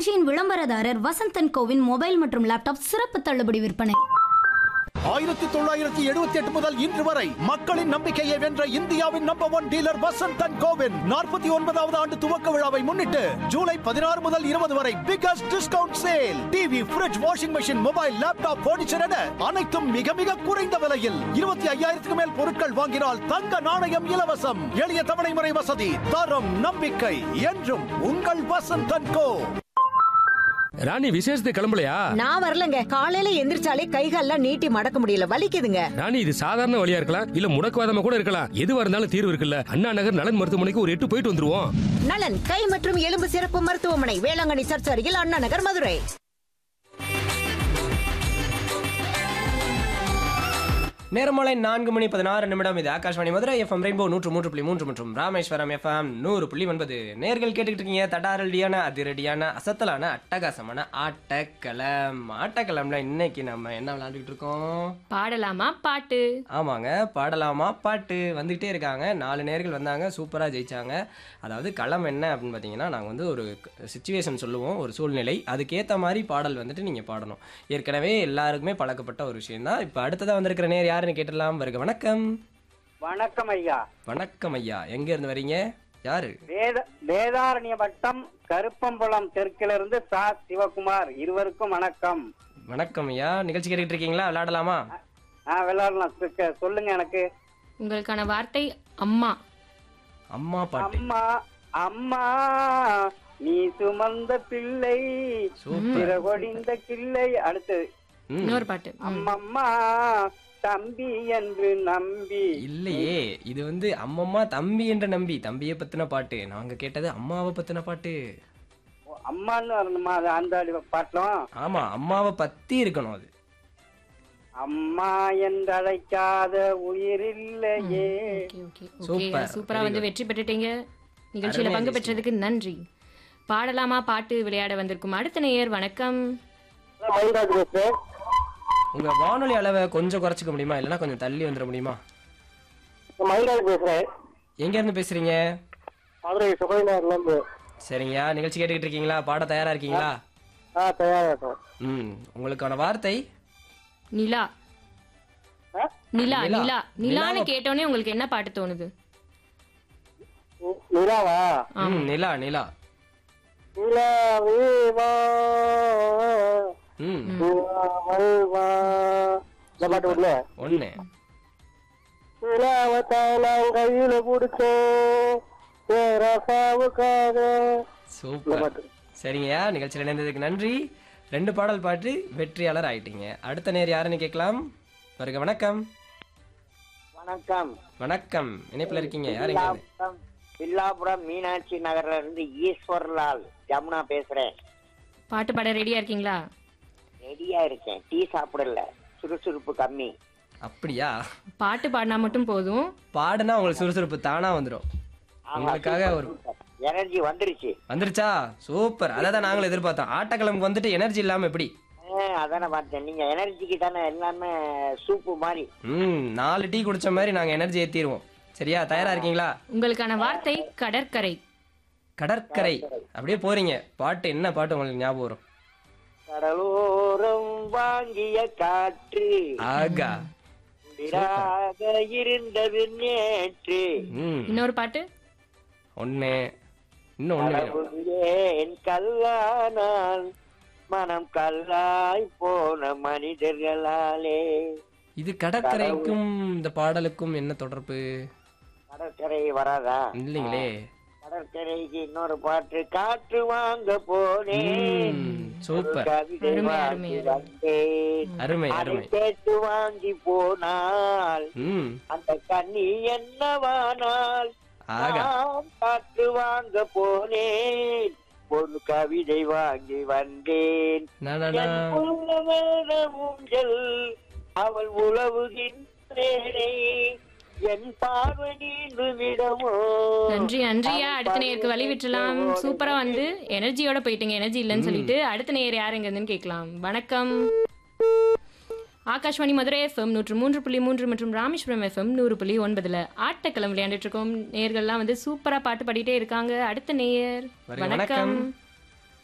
இந்நிகழ்ச்சியின் விளம்பரதாரர் வசந்தன் கோவின் மொபைல் மற்றும் லேப்டாப் சிறப்பு தள்ளுபடி விற்பனை ஆயிரத்தி தொள்ளாயிரத்தி எழுபத்தி எட்டு முதல் இன்று வரை மக்களின் நம்பிக்கையை வென்ற இந்தியாவின் நம்பர் ஒன் டீலர் வசந்தன் கோவின் நாற்பத்தி ஒன்பதாவது ஆண்டு துவக்க விழாவை முன்னிட்டு ஜூலை பதினாறு முதல் இருபது வரை biggest discount sale TV fridge washing machine mobile laptop furniture என அனைத்தும் மிக மிக குறைந்த விலையில் இருபத்தி ஐயாயிரத்துக்கு மேல் பொருட்கள் வாங்கினால் தங்க நாணயம் இலவசம் எளிய தவணை முறை வசதி தரம் நம்பிக்கை என்றும் உங்கள் வசந்தன் கோ ராணி விசேஷத்துக்கு கிளம்பலையா நான் வரலங்க காலையில எந்திரிச்சாலே கைகால்லாம் நீட்டி மடக்க முடியல வலிக்குதுங்க ராணி இது சாதாரண வழியா இருக்கலாம் இல்ல முடக்குவாதமா கூட இருக்கலாம் எதுவா இருந்தாலும் தீர்வு இருக்குல்ல அண்ணா நகர் நலன் மருத்துவமனைக்கு ஒரு எட்டு போயிட்டு வந்துருவோம் நலன் கை மற்றும் எலும்பு சிறப்பு மருத்துவமனை வேளாங்கண்ணி சர்ச் அருகில் அண்ணா நகர் மதுரை நேரமாலை நான்கு மணி பதினாறு நிமிடம் இது ஆகாஷ்வாணி மதுரை எஃப்எம் ரெயின்போ நூற்று மூன்று புள்ளி மூன்று மற்றும் ராமேஸ்வரம் எஃப்எம் நூறு புள்ளி ஒன்பது நேர்கள் கேட்டுக்கிட்டு இருக்கீங்க தடாரடியான அதிரடியான அசத்தலான அட்டகாசமான ஆட்டக்களம் ஆட்டக்களம்ல இன்னைக்கு நம்ம என்ன விளையாண்டுக்கிட்டு இருக்கோம் பாடலாமா பாட்டு ஆமாங்க பாடலாமா பாட்டு வந்துகிட்டே இருக்காங்க நாலு நேர்கள் வந்தாங்க சூப்பராக ஜெயிச்சாங்க அதாவது களம் என்ன அப்படின்னு பார்த்தீங்கன்னா நாங்கள் வந்து ஒரு சுச்சுவேஷன் சொல்லுவோம் ஒரு சூழ்நிலை அதுக்கேற்ற மாதிரி பாடல் வந்துட்டு நீங்கள் பாடணும் ஏற்கனவே எல்லாருக்குமே பழக்கப்பட்ட ஒரு விஷயம் தான் இப்போ அடுத்ததாக வந்திருக்கிற நேர் யாருன்னு கேட்டுடலாம் வருக வணக்கம் வணக்கம் ஐயா வணக்கம் ஐயா எங்க இருந்து வரீங்க யாரு வேத வேதாரண்ய வட்டம் கருப்பம்பலம் தெற்கிலிருந்து சா சிவகுமார் இருவருக்கும் வணக்கம் வணக்கம் ஐயா நிகழ்ச்சி கேட்டுக்கிட்டு இருக்கீங்களா விளையாடலாமா ஆ விளையாடலாம் சுக்க- சொல்லுங்க எனக்கு உங்களுக்கான வார்த்தை அம்மா அம்மா பாட்டு அம்மா அம்மா நீ சுமந்த பிள்ளை சூப்பர் பிறகொடிந்த கிள்ளை அடுத்தது ம். இன்னொரு பாட்டு ம். அம்மம்மா தம்பி என்று நம்பி இல்லையே இது வந்து அம்மம்மா தம்பி என்ற நம்பி தம்பியை பத்தின பாட்டு நாங்க கேட்டது அம்மாவை பத்தின பாட்டு ஓ, அம்மான்னு வரணுமா அது அந்த அடி பாட்டலும் ஆமா அம்மாவை பத்தி இருக்கணும் அது அம்மா என்றழைக்காத உயிரில்லையே ஓகே ஓகே ஓகே சூப்பர். சூப்பரா Very வந்து good. வெற்றி பெற்றுட்டீங்க நிகழ்ச்சியில அருமையா பங்கு ஜெயிச்சீங்க. பெற்றதுக்கு நன்றி பாடலாமா பாட்டு விளையாட வந்திருக்கும் அடுத்த நேயர் வணக்கம் மயில்ராஜ் பேசுறேன் உங்க வானொலி அளவை கொஞ்சம் குறைச்சிக்க முடியுமா இல்லைன்னா கொஞ்சம் தள்ளி வந்துட முடியுமா மயில்ராஜ் பேசுறேன் எங்க இருந்து பேசுறீங்க மதுரை சுகைநகர்ல இருந்து சரிங்கய்யா நிகழ்ச்சி கேட்டுக்கிட்டு இருக்கீங்களா பாட தயாரா இருக்கீங்களா ஆ தயாரா இருக்கோம் ம் உங்களுக்கான வார்த்தை நிலா ஆ? நிலா நிலா. நிலா நிலான்னு நிலாவை- கேட்டோன்னே உங்களுக்கு என்ன பாட்டு தோணுது நிலாவா ம் நிலா நிலா நிலாவே வா ம் நிலாவல் வா இந்த பாட்டு விடல ஒண்ணு நிலாவை தான் கையில பிடிச்சோம் ரசாவுக்காக இந்த சூப்பர் பாட்டு சரிங்கய்யா நிகழ்ச்சியில் இணைந்ததுக்கு நன்றி ரெண்டு பாடல் பாட்டு வெற்றியாளர் ஆயிட்டீங்க அடுத்த நேர் யாருன்னு கேட்கலாம் வருக வணக்கம் வணக்கம் வணக்கம் இணைப்புல இருக்கீங்க யாருங்க இது? வில்லாபுரம் வில்லாபுரம் மீனாட்சி நகர்ல இருந்து ஈஸ்வர்லால் ஜமுனா பேசுறேன் பாட்டு பாட ரெடியா இருக்கீங்களா ரெடியா இருக்கேன் டீ சாப்பிடல சுறுசுறுப்பு கம்மி அப்படியா பாட்டு பாடினா மட்டும் போதும் பாடுனா உங்களுக்கு சுறுசுறுப்பு தானா வந்துடும் உங்களுக்காக ஒரு எனர்ஜி வந்துருச்சு வந்துருச்சா சூப்பர் அதை தான் நாங்களும் எதிர்பார்த்தோம் ஆட்டக்கிழமைக்கு வந்துட்டு எனர்ஜி இல்லாம எப்படி அதான பார்த்தேன் நீங்க எனர்ஜிக்கு தானே எல்லாமே சூப்பு மாதிரி ம் நாலு டீ குடிச்ச மாதிரி நாங்க எனர்ஜி ஏத்திடுவோம் சரியா தயாரா இருக்கீங்களா உங்களுக்கான வார்த்தை கடற்கரை கடற்கரை அப்படியே போறீங்க பாட்டு என்ன பாட்டு உங்களுக்கு ஞாபகம் வரும் கடலோரம் வாங்கிய காற்று ஆகா விடாக இருந்தது நேற்று ம் இன்னொரு பாட்டு ஒண்ணு இன்னும் ஒண்ணு வேணும். ஏன் கல்லானால் மனம் கல்லாய் போன மனிதர்களாலே இது கடற்கரைக்கும் இந்த பாடலுக்கும் என்ன தொடர்பு கடற்கரை வராதா இல்லைங்களே கடற்கரைக்கு இன்னொரு பாட்டு காற்று வாங்க போனேன் ம், சூப்பர் கவிதை அருமை, வாங்கி அருமை, வந்தேன் அருமை அதை அருமை கேட்டு வாங்கி போனால் ம் அந்த கண்ணி என்னவானால் ஆகா நான் காற்று வாங்க போனேன் ஒரு கவிதை வாங்கி வந்தேன் நானா என் உள்ளவன ஊஞ்சல் அவள் உழவுகின்றேனே என் பார்வை நீண்டு விடமோ நன்றி நன்றியா அடுத்த நேயருக்கு வழி விட்டுலாம் சூப்பரா வந்து எனர்ஜியோட போயிட்டீங்க எனர்ஜி இல்லைன்னு சொல்லிட்டு அடுத்த நேயர் யாருங்க இருந்துன்னு கேட்கலாம் வணக்கம் ஆகாஷ்வாணி மதுரை எஃப்எம் நூற்று மூன்று புள்ளி மூன்று மற்றும் ராமேஸ்வரம் எஃப்எம் நூறு புள்ளி ஒன்பதுல ஆட்டக்களம் விளையாண்டுட்டு இருக்கோம் நேயர்கள்லாம் வந்து சூப்பரா பாட்டு பாடிட்டே இருக்காங்க அடுத்த நேயர் வருக, வணக்கம். வணக்கம்